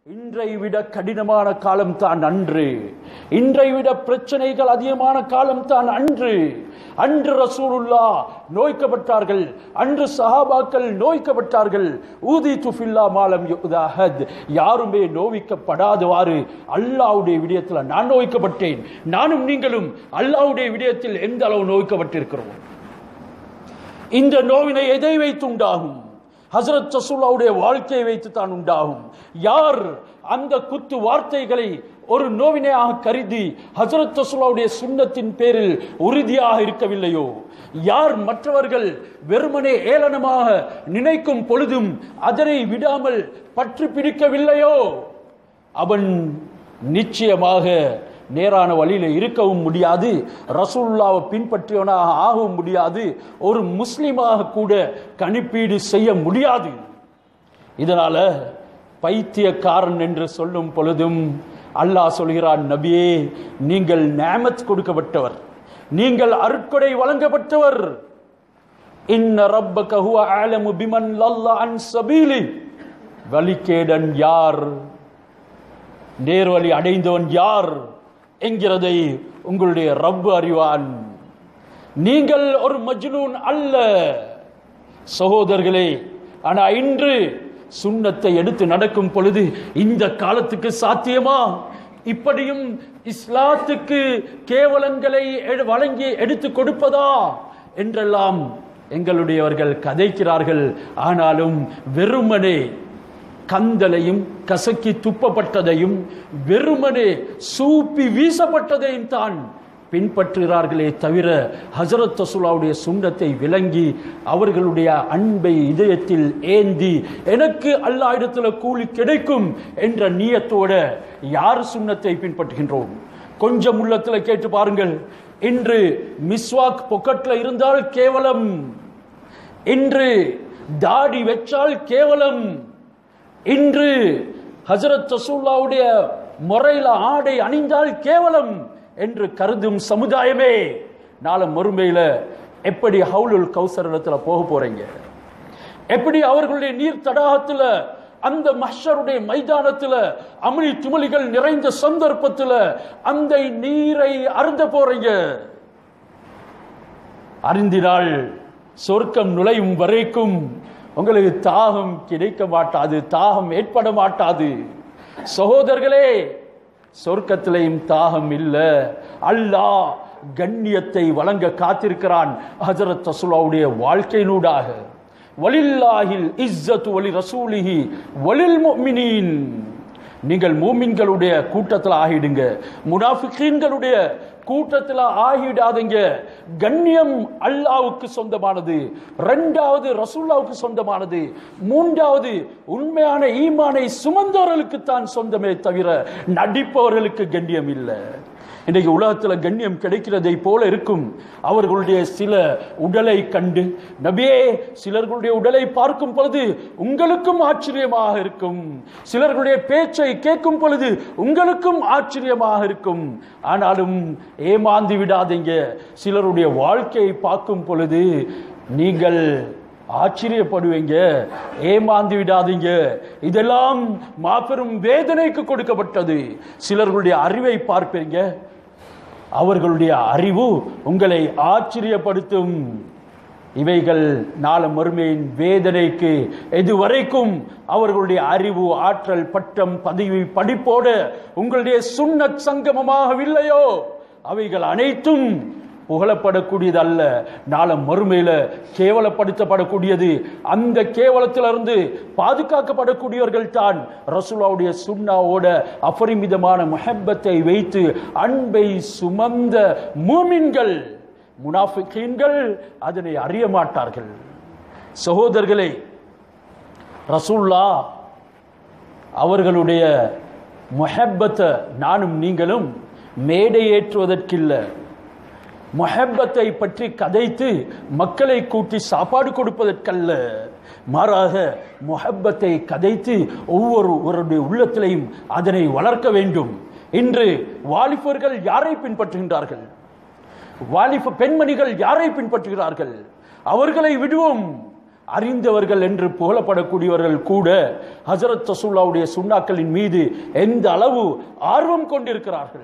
இன்றை விட கடினமான காலம் தான் அன்று இன்றை விட பிரச்சனைகள் அதிகமான காலம் தான் அன்று அன்று ரசூலுல்லா நோய்க்கப்பட்டார்கள் அன்று சஹாபாக்கள் நோய்க்கப்பட்டார்கள் ஊதி துஃபில்லா மாலம் யுதாஹத் யாருமே நோவிக்கப்படாதவாறு அல்லாவுடைய விடயத்தில் நான் நோய்க்கப்பட்டேன் நானும் நீங்களும் அல்லாவுடைய விடயத்தில் எந்த அளவு நோய்க்கப்பட்டிருக்கிறோம் இந்த நோவினை எதை வைத்து உண்டாகும் ஹசரத் ரசூல்லாவுடைய வாழ்க்கையை வைத்து தான் உண்டாகும் யார் அந்த குத்து வார்த்தைகளை ஒரு நோவினையாக கருதி ஹசரத் ரசூல்லாவுடைய சுண்ணத்தின் பேரில் உறுதியாக இருக்கவில்லையோ யார் மற்றவர்கள் வெறுமனே ஏளனமாக நினைக்கும் பொழுதும் அதனை விடாமல் பற்றி பிடிக்கவில்லையோ அவன் நிச்சயமாக நேரான வழியில இருக்கவும் முடியாது ரசூல்லாவை பின்பற்றியவனாக ஆகவும் முடியாது ஒரு முஸ்லிமாக கூட கணிப்பீடு செய்ய முடியாது இதனால பைத்தியக்காரன் என்று சொல்லும் பொழுதும் அல்லாஹ் சொல்கிறான் நபியே நீங்கள் நேமத் கொடுக்கப்பட்டவர் நீங்கள் அருட்கொடை வழங்கப்பட்டவர் இன்ன ரப்பக ஹுவ ஆலமு பிமன் லல்ல அன் சபீலி வழிகேடன் யார் நேர்வழி அடைந்தவன் யார் என்கிறதை உங்களுடைய ரப்பு அறிவான் நீங்கள் ஒரு மஜ்னூன் அல்ல சகோதரர்களே ஆனா இன்று சுண்ணத்தை எடுத்து நடக்கும் பொழுது இந்த காலத்துக்கு சாத்தியமா இப்படியும் இஸ்லாத்துக்கு கேவலங்களை எடு- வழங்கி எடுத்து கொடுப்பதா என்றெல்லாம் எங்களுடையவர்கள் கதைக்கிறார்கள் ஆனாலும் வெறுமனே கந்தலையும் கசக்கி துப்பப்பட்டதையும் வெறுமனே சூப்பி வீசப்பட்டதையும் தான் பின்பற்றுகிறார்களே தவிர ஹசரத் ரசூலாவுடைய சுண்ணத்தை விளங்கி அவர்களுடைய அன்பை இதயத்தில் ஏந்தி எனக்கு அல்லா இடத்துல கூலி கிடைக்கும் என்ற நியத்தோட யார் சுண்ணத்தை பின்பற்றுகின்றோம் கொஞ்சம் உள்ளத்துல கேட்டு பாருங்கள் இன்று மிஸ்வாக் பொக்கெட்ல இருந்தால் கேவலம் இன்று தாடி வச்சால் கேவலம் இன்று ஹஜரத் ரசூல்லாவுடைய முறையில ஆடை அணிந்தால் கேவலம் என்று கருதும் சமுதாயமே நாளை மறுமையில எப்படி ஹவுலுல் கௌசர் இடத்துல போக போறீங்க எப்படி அவர்களுடைய நீர் தடாகத்துல அந்த மஹ்ஷருடைய மைதானத்துல அமளி துமளிகள் நிறைந்த சந்தர்ப்பத்துல அந்த நீரை அருந்த போறீங்க அறிந்தினால் சொர்க்கம் நுழையும் வரைக்கும் உங்களுக்கு தாகம் கிடைக்க மாட்டாது தாகம் ஏற்பட மாட்டாது சகோதரர்களே சொர்க்கத்திலையும் தாகம் இல்ல அல்லாஹ் கண்ணியத்தை வழங்க காத்திருக்கிறான் ஹஜரத் ரசூலாவுடைய வாழ்க்கையினூடாக வலில்லாஹில் இஸ்ஸத்து வலி ரசூலிஹி வலில் முஃமினீன் நீங்கள் மூமின்களுடைய கூட்டத்தில் ஆகிடுங்க முனாஃபிகீன்களுடைய கூட்டத்தில் ஆகிடாதீங்க கண்ணியம் அல்லாவுக்கு சொந்தமானது ரெண்டாவது ரசூல்லாவுக்கு சொந்தமானது மூன்றாவது உண்மையான ஈமானை சுமந்தவர்களுக்கு தான் சொந்தமே தவிர நடிப்பவர்களுக்கு கண்ணியம் இல்லை இன்னைக்கு உலகத்துல கண்ணியம் கிடைக்கிறதை போல இருக்கும் அவர்களுடைய சில உடலை கண்டு நபியே சிலர்களுடைய உடலை பார்க்கும் பொழுது உங்களுக்கும் ஆச்சரியமாக இருக்கும் சிலர்களுடைய பேச்சை கேட்கும் பொழுது உங்களுக்கும் ஆச்சரியமாக இருக்கும் ஆனாலும் ஏமாந்து விடாதீங்க சிலருடைய வாழ்க்கையை பார்க்கும் பொழுது நீங்கள் ஆச்சரியப்படுவீங்க ஏமாந்து விடாதீங்க இதெல்லாம் மாபெரும் வேதனைக்கு கொடுக்கப்பட்டது சிலர்களுடைய அறிவை பார்ப்பீங்க அவர்களுடைய அறிவு உங்களை ஆச்சரியப்படுத்தும் இவைகள் நாள மறுமையின் வேதனைக்கு எதுவரைக்கும் அவர்களுடைய அறிவு ஆற்றல் பட்டம் பதவி படிப்போடு உங்களுடைய சுண்ணத் சங்கமமாகவில்லையோ அவைகள் அனைத்தும் புகழப்படக்கூடியது அல்ல நாள மறுமையில கேவலப்படுத்தப்படக்கூடியது அந்த கேவலத்திலிருந்து பாதுகாக்கப்படக்கூடியவர்கள் தான் ரசூலாவுடைய சுண்ணாவோட அபரிமிதமான முஹப்பத்தை வைத்து அன்பை சுமந்த மூமின்கள் முனாஃபிகீன்கள் அதனை அறிய மாட்டார்கள் சகோதரர்களே ரசூல்லா அவர்களுடைய முஹப்பத்தை நானும் நீங்களும் மேடை ஏற்றுவதற்கில்லை மொஹப்பத்தை பற்றி கதைத்து மக்களை கூட்டி சாப்பாடு கொடுப்பதற்கல்ல மாறாக மொஹப்பத்தை கதைத்து ஒவ்வொருவருடைய உள்ளத்திலையும் அதனை வளர்க்க வேண்டும் இன்று வாலிபர்கள் யாரை பின்பற்றுகின்றார்கள் வாலிப பெண்மணிகள் யாரை பின்பற்றுகிறார்கள் அவர்களை விடுவோம் அறிந்தவர்கள் என்று புகழப்படக்கூடியவர்கள் கூட ஹஜரத் ரசூல்லாவுடைய சுண்ணாக்களின் மீது எந்த அளவு ஆர்வம் கொண்டிருக்கிறார்கள்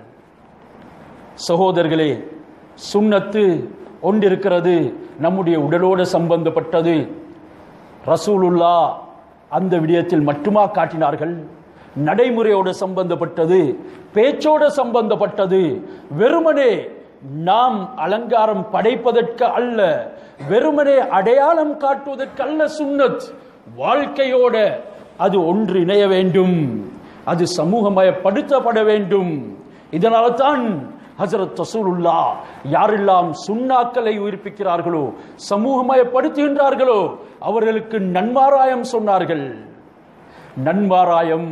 சகோதரர்களே சுன்னத்து ஒன்றிருக்கிறது நம்முடைய உடலோடு சம்பந்தப்பட்டது ரசூலுல்லா அந்த விடயத்தில் மட்டுமா காட்டினார்கள் நடைமுறையோடு சம்பந்தப்பட்டது பேச்சோடு சம்பந்தப்பட்டது வெறுமனே நாம் அலங்காரம் படைப்பதற்கு அல்ல வெறுமனே அடையாளம் காட்டுவதற்கு அல்ல சுன்னத் வாழ்க்கையோட அது ஒன்று இணைய வேண்டும் அது சமூகமயப்படுத்தப்பட வேண்டும் இதனால தான் ஹசரத் ரசூலுல்லா யாரெல்லாம் சுண்ணாக்களை உயிர்ப்பிக்கிறார்களோ சமூகமயப்படுத்துகின்றார்களோ அவர்களுக்கு நன்மாராயம் சொன்னார்கள் நன்மாராயம்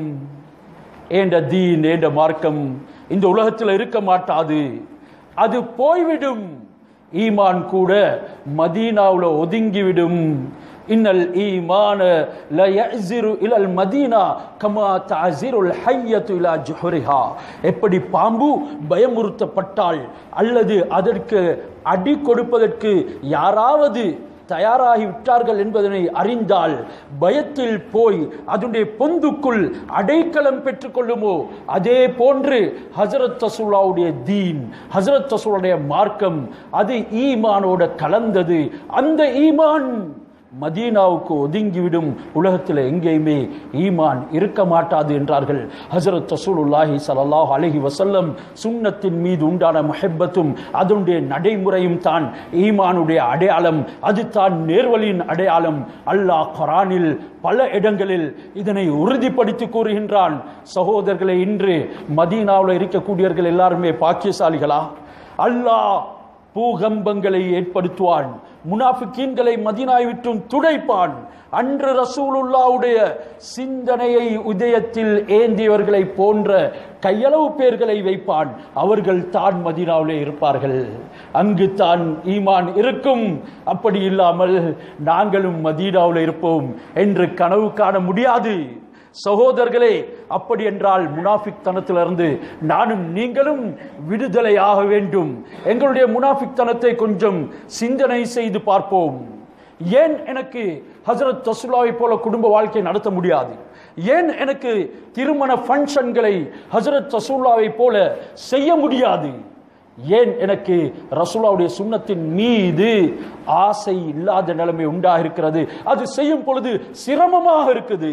ஏண்ட தீன் ஏண்ட மார்க்கம் இந்த உலகத்தில் இருக்க மாட்டாது அது போய்விடும் ஈமான் கூட மதீனாவுல ஒதுங்கிவிடும் இன்னல் ஈமான ல யஸிரு இலல் மதீனா கமா தஅஸிருல் ஹய்யத்து இலா ஜுஹரிஹா எப்படி பாம்பு பயமுறுத்தப்பட்டால் அல்லது அதற்கு அடி கொடுப்பதற்கு யாராவது தயாராகி விட்டார்கள் என்பதனை அறிந்தால் பயத்தில் போய் அதனுடைய பொந்துக்குள் அடைக்கலம் பெற்றுக்கொள்ளுமோ அதே போன்று ஹசரத் ரசூலாவுடைய தீன் ஹசரத் ரசூலுடைய மார்க்கம் அது ஈமானோட கலந்தது அந்த ஈமான் மதீனாவுக்கு ஒதுங்கிவிடும் உலகத்தில் எங்கேயுமே ஈமான் இருக்க மாட்டாது என்றார்கள் ஹசரத் ரசூலுல்லாஹி ஸல்லல்லாஹு அலைஹி வஸல்லம் சுன்னத்தின் மீது உண்டான மஹப்பத்தும் அதனுடைய நடைமுறையும் தான் ஈமானுடைய அடையாளம் அது தான் நேர்வழியின் அடையாளம் அல்லாஹ் குரானில் பல இடங்களில் இதனை உறுதிப்படுத்தி கூறுகின்றான் சகோதரர்களை இன்று மதீனாவில் இருக்கக்கூடியவர்கள் எல்லாருமே பாக்கியசாலிகளா அல்லாஹ் பூகம்பங்களை ஏற்படுத்துவான் முனாஃபிக்கீன்களை மதினாய் விட்டும் துடைப்பான் அன்று ரசூலுல்லாவுடைய சிந்தனையை உதயத்தில் ஏந்தியவர்களை போன்ற கையளவு பேர்களை வைப்பான் அவர்கள் தான் மதினாவிலே இருப்பார்கள் அங்கு தான் ஈமான் இருக்கும் அப்படி இல்லாமல் நாங்களும் மதீனாவில் இருப்போம் என்று கனவு காண முடியாது சகோதரர்களே அப்படி என்றால் முனாஃபிக் தனத்திலிருந்து நானும் நீங்களும் விடுதலையாக வேண்டும் எங்களுடைய முனாஃபிக் தனத்தை கொஞ்சம் சிந்தனை செய்து பார்ப்போம் ஏன் எனக்கு ஹசரத் ரசூலாவை போல குடும்ப வாழ்க்கை நடத்த முடியாது ஏன் எனக்கு திருமண ஃபங்க்ஷன்களை ஹசரத் ரசூல்லாவை போல செய்ய முடியாது ஏன் எனக்கு ரசூலாவுடைய சுண்ணத்தின் மீது ஆசை இல்லாத நிலைமை உண்டாக இருக்கிறது அது செய்யும் பொழுது சிரமமாக இருக்குது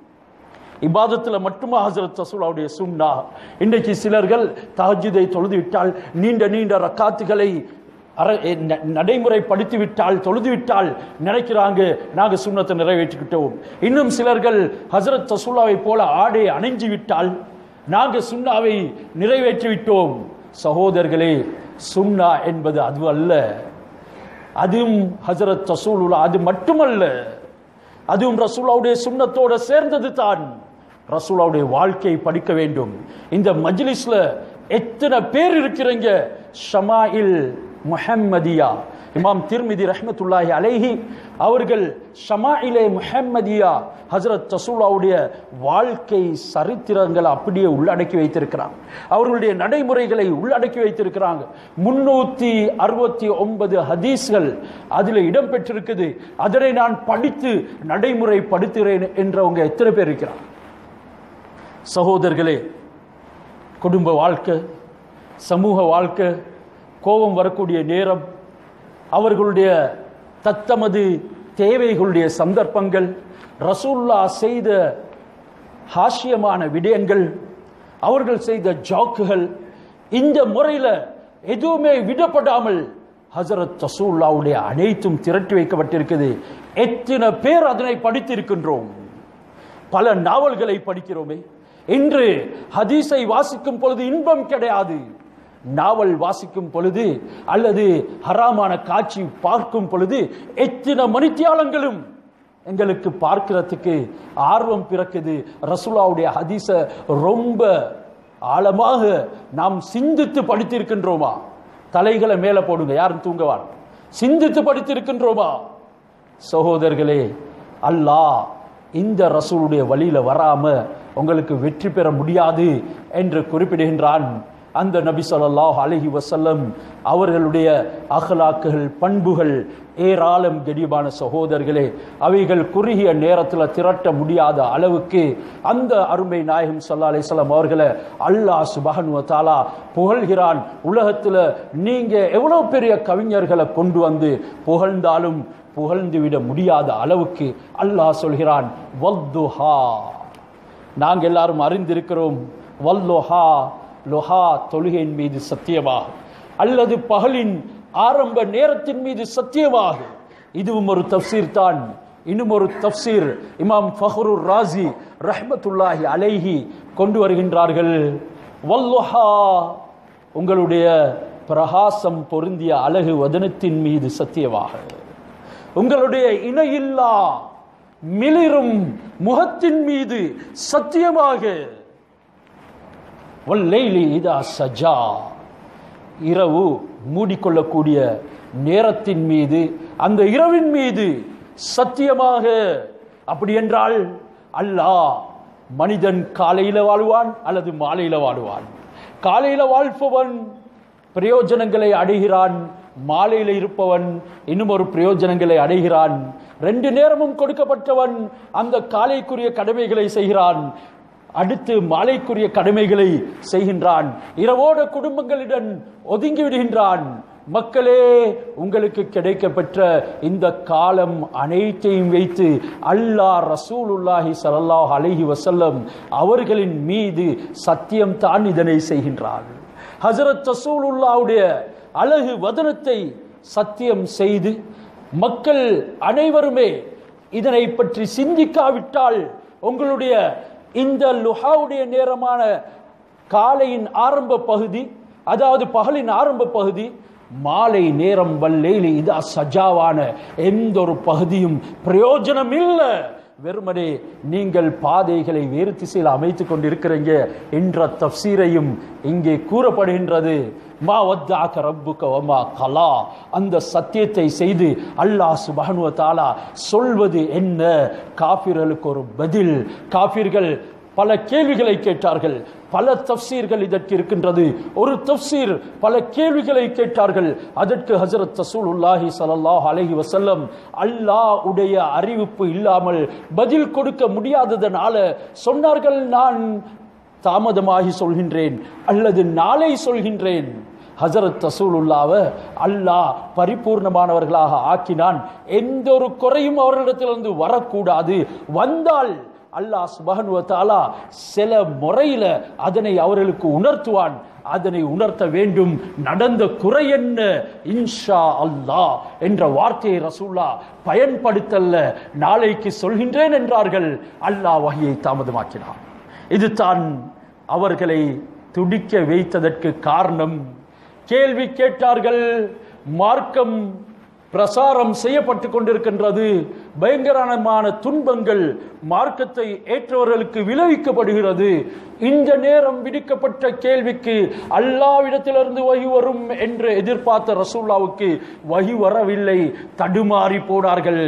இபாதத்துல மட்டுமா ஹசரத் ரசூலாவுடைய சுன்னா இன்றைக்கு சிலர்கள் தஹஜுதை தொழுது விட்டால் நீண்ட நீண்ட ரக்காத்துகளை அற ந- நடைமுறைப்படுத்தி விட்டால் தொழுது விட்டால் நினைக்கிறாங்க நாங்க சுண்ணத்தை நிறைவேற்றிக்கிட்டோம் இன்னும் சிலர்கள் ஹசரத் ரசூலாவை போல ஆடை அணைஞ்சு விட்டால் நாங்க சுண்ணாவை நிறைவேற்றி விட்டோம் சகோதரர்களே சுன்னா என்பது அது அல்ல அதுவும் ஹசரத் ரசூலுல்லா அது மட்டுமல்ல அதுவும் ரசூலாவுடைய சுண்ணத்தோட சேர்ந்தது தான் ரசூலாவுடைய வாழ்க்கையை படிக்க வேண்டும் இந்த மஜ்லிஸ்ல எத்தனை பேர் இருக்கிறீங்க ஷமாயில் முஹம்மதியா இமாம் திர்மிதி ரஹ்மத்துல்லாஹி அலைஹி அவர்கள் ஷமாயிலே முஹம்மதியா ஹஜரத் ரசூலாவுடைய வாழ்க்கை சரித்திரங்களை அப்படியே உள்ளடக்கி வைத்திருக்கிறாங்க அவர்களுடைய நடைமுறைகளை உள்ளடக்கி வைத்திருக்கிறாங்க முன்னூத்தி அறுபத்தி ஒன்பது ஹதீஸ்கள் அதில் இடம்பெற்றிருக்குது அதனை நான் படித்து நடைமுறைப்படுத்துகிறேன் என்றவங்க எத்தனை பேர் இருக்கிறாங்க சகோதரர்களே குடும்ப வாழ்க்கை சமூக வாழ்க்கை கோபம் வரக்கூடிய நேரம் அவர்களுடைய தத்தமது தேவைகளுடைய சந்தர்ப்பங்கள் ரசூல்லா செய்த ஹாஷ்யமான விடயங்கள் அவர்கள் செய்த ஜாக்குகள் இந்த முறையில் எதுவுமே விடப்படாமல் ஹசரத் ரசூல்லாவுடைய அனைத்தும் திரட்டி வைக்கப்பட்டிருக்குது எத்தனை பேர் அதனை படித்திருக்கின்றோம் பல நாவல்களை படிக்கிறோமே இன்று ஹதீஸை வாசிக்கும் பொழுது இன்பம் கிடையாது நாவல் வாசிக்கும் பொழுது அல்லது ஹராமான காட்சி பார்க்கும் பொழுது எத்தனை மணித்தியாலங்களும் எங்களுக்கு பார்க்கிறதுக்கு ஆர்வம் பிறக்குது ரசூலாவுடைய ஹதீஸ ரொம்ப ஆழமாக நாம் சிந்தித்து படித்திருக்கின்றோமா தலைகளை மேலே போடுங்க யாரும் தூங்கவான் சிந்தித்து படித்திருக்கின்றோமா சகோதரர்களே அல்லாஹ் இந்த ரசூலுடைய வழியில வராம உங்களுக்கு வெற்றி பெற முடியாது என்று குறிப்பிடுகின்றான் அந்த நபி ஸல்லல்லாஹு அலைஹி வஸல்லம் அவர்களுடைய அகலாக்குகள் பண்புகள் ஏராளம் கெடியமான சகோதரர்களே அவைகள் குறுகிய நேரத்தில் திரட்ட முடியாத அளவுக்கு அந்த அருமை நாயகம் ஸல்லல்லாஹு அலைஹி வஸல்லம் அவர்களை அல்லாஹ் சுப்ஹானஹு வ தஆலா புகழ்கிறான் உலகத்தில் நீங்க எவ்வளவு பெரிய கவிஞர்களை கொண்டு வந்து புகழ்ந்தாலும் புகழ்ந்து விட முடியாத அளவுக்கு அல்லாஹ் சொல்கிறான் வல்துஹா நாங்கள் எல்லாரும் அறிந்திருக்கிறோம் வல்லொஹா லொஹா தொழுகையின் மீது சத்தியமாக அல்லது பகலின் ஆரம்ப நேரத்தின் மீது சத்தியமாக இதுவும் ஒரு தப்சீர் தான் இன்னும் ஒரு தப்சீர் இமாம் ஃபஹ்ருர் ராசி ரஹ்மத்துல்லாஹி அலைஹி கொண்டு வருகின்றார்கள் வல்லொஹா உங்களுடைய பிரகாசம் பொருந்திய அழகு வதனத்தின் மீது சத்தியமாக உங்களுடைய இணையில்லா மிளிரும் முகத்தின் மீது சத்தியமாக வல்லைலி இதா சஜா இரவு மூடிக்கொள்ளக்கூடிய நேரத்தின் மீது அந்த இரவின் மீது சத்தியமாக அப்படி என்றால் அல்லாஹ் மனிதன் காலையில வாழ்வான் அல்லது மாலையில வாழ்வான் காலையில வாழ்பவன் பிரயோஜனங்களை அடைகிறான் மாலையில இருப்பவன் இன்னும் ஒரு பிரயோஜனங்களை அடைகிறான் ரெண்டு நேரமும் கொடுக்கப்பட்டவன் அந்த காலைக்குரிய கடமைகளை செய்கிறான் அடுத்து மாலைக்குரிய கடமைகளை செய்கின்றான் இரவோட குடும்பங்களுடன் ஒதுங்கி விடுகின்றான் மக்களே உங்களுக்கு கிடைக்கப்பெற்ற இந்த காலம் அனைத்தையும் வைத்து அல்லாஹ் ரசூலுல்லாஹி ஸல்லல்லாஹு அலைஹி வஸல்லம் அவர்களின் மீது சத்தியம் தான் இதனை செய்கின்றார் ஹஜரத் ரசூலுல்லாவுடைய அழகு வதனத்தை சத்தியம் செய்து மக்கள் அனைவருமே இதனை பற்றி சிந்திக்காவிட்டால் உங்களுடைய இந்த லுஹாவுடைய நேரமான காலையின் ஆரம்ப பகுதி அதாவது பகலின் ஆரம்ப பகுதி மாலை நேரம் வல்லேலி இதா சஜாவான எந்த ஒரு பகுதியும் பிரயோஜனம் இல்லை வெறுமனே நீங்கள் பாதைகளை வேறு திசையில் அமைத்துக் கொண்டிருக்கிறீங்க என்ற தப்சீரையும் இங்கே கூறப்படுகின்றது மா வத்தாக்க ரப்புக்க வமா கலா அந்த சத்தியத்தை செய்து அல்லாஹ் சுபஹனுவ தாலா சொல்வது என்ன காபிர்களுக்கு ஒரு பதில் காபிர்கள் பல கேள்விகளை கேட்டார்கள் பல தப்சீர்கள் இதற்கு இருக்கின்றது ஒரு தப்சீர் பல கேள்விகளை கேட்டார்கள் அதற்கு ஹசரத் தசூலுல்லாஹி ஸல்லல்லாஹு அலைஹி வஸல்லம் அல்லாஹ் உடைய அறிவிப்பு இல்லாமல் பதில் கொடுக்க முடியாததனால சொன்னார்கள் நான் தாமதமாகி சொல்கின்றேன் அல்லது நாளை சொல்கின்றேன் ஹசரத் தசூலுல்லாவை அல்லாஹ் பரிபூர்ணமானவர்களாக ஆக்கினான் எந்த ஒரு குறையும் அவர்களிடத்திலிருந்து வரக்கூடாது வந்தால் அல்லாஹ் சுபஹனுவ தாலா சில முறையில அதனை அவர்களுக்கு உணர்த்துவான் அதனை உணர்த்த வேண்டும் நடந்த குறை என்ன இன்ஷா அல்லாஹ் என்ற வார்த்தையை ரசூல்லா பயன்படுத்தல்ல நாளைக்கு சொல்கின்றேன் என்றார்கள் அல்லாஹ் வகையை தாமதமாக்கினான் இது தான் அவர்களை துடிக்க வைத்ததற்கு காரணம் கேள்வி கேட்டார்கள் மார்க்கம் பிரசாரம் செய்யப்பட்டு கொண்டிருக்கின்றது பயங்கரமான துன்பங்கள் மார்க்கத்தை ஏற்றவர்களுக்கு விளைவிக்கப்படுகிறது இந்த நேரம் விடுக்கப்பட்ட கேள்விக்கு அல்லாவிடத்திலிருந்து வகி வரும் என்று எதிர்பார்த்த ரசூல்லாவுக்கு வகி வரவில்லை தடுமாறி போனார்கள்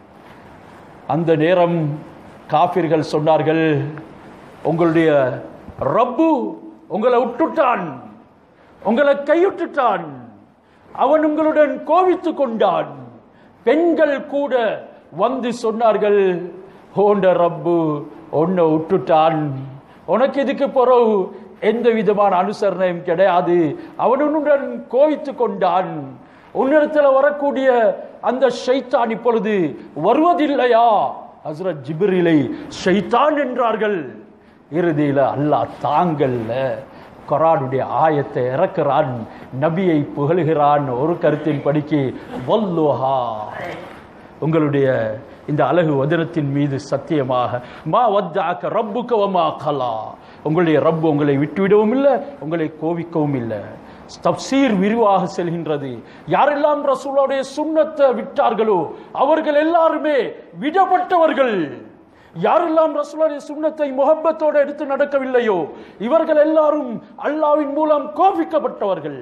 அந்த நேரம் காபிர்கள் சொன்னார்கள் உங்களுடைய ரப்பு உங்களை விட்டுட்டான் உங்களை கைவிட்டுட்டான் அவன் உங்களுடன் கோவித்து கொண்டான் பெண்கள் கூட வந்து சொன்னார்கள் ஓண்ட ரப்பு உன்னை விட்டுட்டான் உனக்கு இதுக்கு பிறகு எந்த விதமான அனுசரணையும் கிடையாது அவன் உன்னுடன் கோவித்து கொண்டான் உன்னிடத்தில் வரக்கூடிய அந்த ஷைத்தான் இப்பொழுது வருவதில்லையா ஹசரத் ஜிப்ரிலை ஷைத்தான் என்றார்கள் இறுதியில் அல்லாஹ் தாங்கல்ல கொரானுடைய ஆயத்தை இறக்குறான் நபியை புகழுகிறான் ஒரு கருத்தின் படிக்கு வல்லுஹா உங்களுடைய இந்த அழகு வதனத்தின் மீது சத்தியமாக மா வத்தாக்க ரப்புக்க வமா கலா உங்களுடைய ரப்பு உங்களை விட்டுவிடவும் இல்லை உங்களை கோவிக்கவும் இல்லை தப்சீர் விரிவாக செல்கின்றது யாரெல்லாம் ரசூலுடைய சுண்ணத்தை விட்டார்களோ அவர்கள் எல்லாருமே விடப்பட்டவர்கள் யாரெல்லாம் ரசூலுடைய சுண்ணத்தை முகப்பத்தோடு எடுத்து நடக்கவில்லையோ இவர்கள் எல்லாரும் அல்லாவின் மூலம் கோபிக்கப்பட்டவர்கள்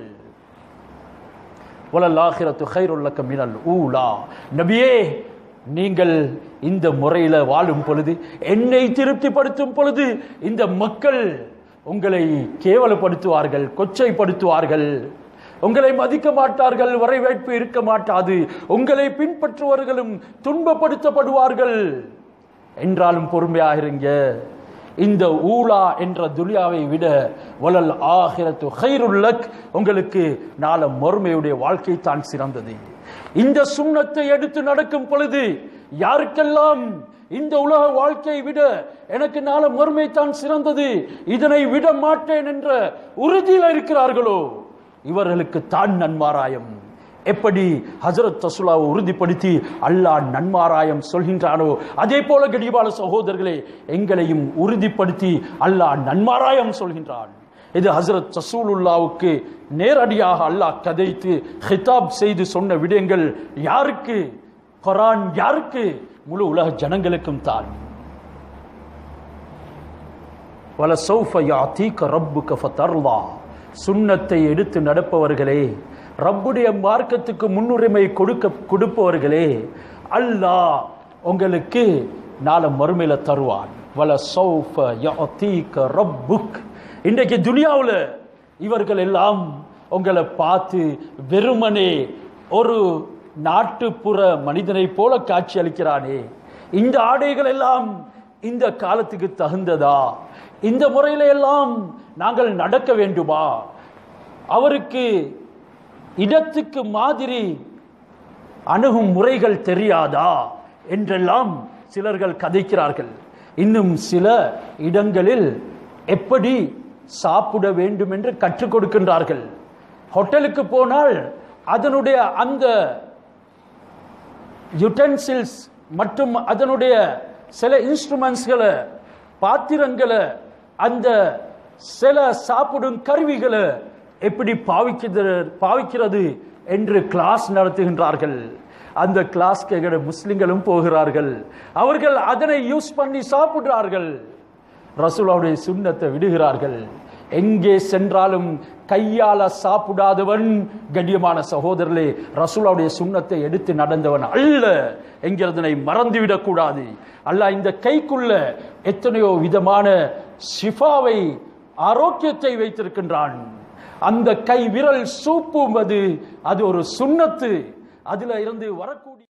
வலல்லாஹிரத்து ஹைருல்லக்க மினல் ஊலா நபியே நீங்கள் இந்த முறையில் வாழும் பொழுது என்னை திருப்திப்படுத்தும் பொழுது இந்த மக்கள் உங்களை கேவலப்படுத்துவார்கள் கொச்சைப்படுத்துவார்கள் உங்களை மதிக்க மாட்டார்கள் வரவேற்பு இருக்க மாட்டாது உங்களை பின்பற்றுவர்களும் துன்பப்படுத்தப்படுவார்கள் என்றாலும் பொறுமையாக இருங்க இந்த ஊலா என்ற துனியாவை விட வலல் ஆகிரத்து ஹைருல்லக் உங்களுக்கு நாள மறுமையுடைய வாழ்க்கை தான் சிறந்தது இந்த சுண்ணத்தை எடுத்து நடக்கும் பொழுது யாருக்கெல்லாம் இந்த உலக வாழ்க்கையை விட எனக்கு நாள மறுமை தான் சிறந்தது இதனை விட மாட்டேன் என்ற உறுதியில் இருக்கிறார்களோ இவர்களுக்கு தான் நன்மாராயம் எப்படி ஹசரத் தசுலாவை உறுதிப்படுத்தி அல்லாஹ் நன்மாராயம் சொல்கின்றானோ அதே போல கடிபால சகோதரர்களே எங்களையும் உறுதிப்படுத்தி அல்லாஹ் நன்மாராயம் சொல்கின்றான் இது ஹசரத் ரசூலுல்லாவுக்கு நேரடியாக அல்லாஹ் கதைத்து ஹிதாப் செய்து சொன்ன விடயங்கள் யாருக்கு குரான் யாருக்கு முழு உலக ஜனங்களுக்கும் தான் வல சௌஃப யாத்தீக ரப்புக ஃபதர்லா சுன்னத்தை எடுத்து நடப்பவர்களே ரப்புடைய மார்க்கத்துக்கு முன்னுரிமை கொடுக்க கொடுப்பவர்களே அல்லாஹ் உங்களுக்கு நாளை மறுமையில தருவான் வல சௌஃப யாத்தீக ரப்புக் இன்றைக்கு துனியாவில் இவர்கள் எல்லாம் உங்களை பார்த்து வெறுமனே ஒரு நாட்டுப்புற மனிதனை போல காட்சி அளிக்கிறானே இந்த ஆடைகள் எல்லாம் இந்த காலத்துக்கு தகுந்ததா இந்த முறையில எல்லாம் நாங்கள் நடக்க வேண்டுமா அவருக்கு இடத்துக்கு மாதிரி அணுகும் முறைகள் தெரியாதா என்றெல்லாம் சிலர்கள் கதைக்கிறார்கள் இன்னும் சில இடங்களில் எப்படி சாப்பிட வேண்டும் என்று கற்றுக் கொடுக்கின்றார்கள் ஹோட்டலுக்கு போனால் அதனுடைய அந்த யுட்டென்சில்ஸ் மற்றும் அதனுடைய சில இன்ஸ்ட்ருமெண்ட்ஸ்களை பாத்திரங்களை அந்த சில சாப்பிடும் கருவிகளை எப்படி பாவிக்கிறது பாவிக்கிறது என்று கிளாஸ் நடத்துகின்றார்கள் அந்த கிளாஸ்க்கு எங்கட முஸ்லிம்களும் போகிறார்கள் அவர்கள் அதனை யூஸ் பண்ணி சாப்பிடுறார்கள் ரசூலாவுடைய சுண்ணத்தை விடுகிறார்கள் எங்கே சென்றாலும் கையால சாப்பிடாதவன் கண்ணியமான சகோதரர்களே ரசூலாவுடைய சுண்ணத்தை எடுத்து நடந்தவன் அல்ல என்கிறதனை மறந்துவிடக் கூடாது அல்ல இந்த கைக்குள்ள எத்தனையோ விதமான ஷிஃபாவை ஆரோக்கியத்தை வைத்திருக்கின்றான் அந்த கை விரல் சூப்பும் அது அது ஒரு சுண்ணத்து அதுல இருந்து வரக்கூடிய